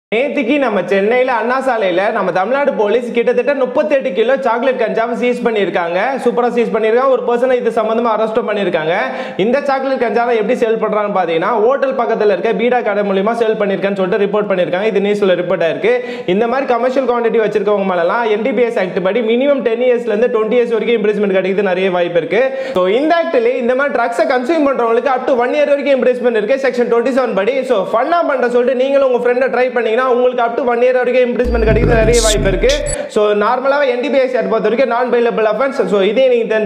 நேத்திக்கு நம்ம சென்னையில அண்ணா சாலையில நம்ம தமிழ்நாடு போலீஸ் கிட்டத்தட்ட 38 கிலோ சாக்லேட் கஞ்சாவை சீஸ் பண்ணியிருக்காங்க சூப்பரா சீஸ் பண்ணியிருக்காங்க ஒரு பர்சனை இது சம்பந்தமா அரெஸ்ட் பண்ணியிருக்காங்க இந்த சாக்லேட் கஞ்சாவை எப்படி சேல் பண்றாங்கன்னு பாத்தீங்கன்னா ஹோட்டல் பக்கத்துல இருக்க பீடா கடை மூலியமா சேல் பண்ணியிருக்கான்னு சொல்லிட்டு ரிப்போர்ட் பண்ணியிருக்காங்க இது நியூஸ்ல ரிப்போர்ட் ஆயிருக்கு இந்த மாதிரி கமர்ஷியல் குவான்டிட்டி வச்சிருக்கவங்க மேலாம் என்டிபிஎஸ் ஆக்ட் படி மினிமம் டென் இயர்ஸ்ல இருந்து டுவெண்ட்டி இயர்ஸ் வரைக்கும் இம்ப்ரூவ்மெண்ட் கிடைக்குது நிறைய வாய்ப்பு இருக்கு ஸோ இந்த ஆக்ட்ல இந்த மாதிரி ட்ரக்ஸை கன்சியூம் பண்றவங்களுக்கு அப் டு ஒன் இயர் வரைக்கும் இம்ப்ரூவ்மெண்ட் இருக்கு செக்ஷன் டுவெண்ட்டி செவன் படி ஸோ ஃபன்னா பண்ற சொல்லிட்டு நீங்களும் உங்க ஃப்ரெண்டை ட்ரை பண்ணீங்கன்னா உங்களுக்கு அப் டு ஒன் இயர் வரைக்கும் இம்ப்ரூவ்மெண்ட் கிடைக்குது நிறைய வாய்ப்பு இருக்கு ஸோ நார்மலாக என்டிபிஎஸ் ஆக்ட் பொறுத்த வரைக்கும் நான் பைலபிள் அஃபென்ஸ் ஸோ இதே நீங்க தெரிஞ்சு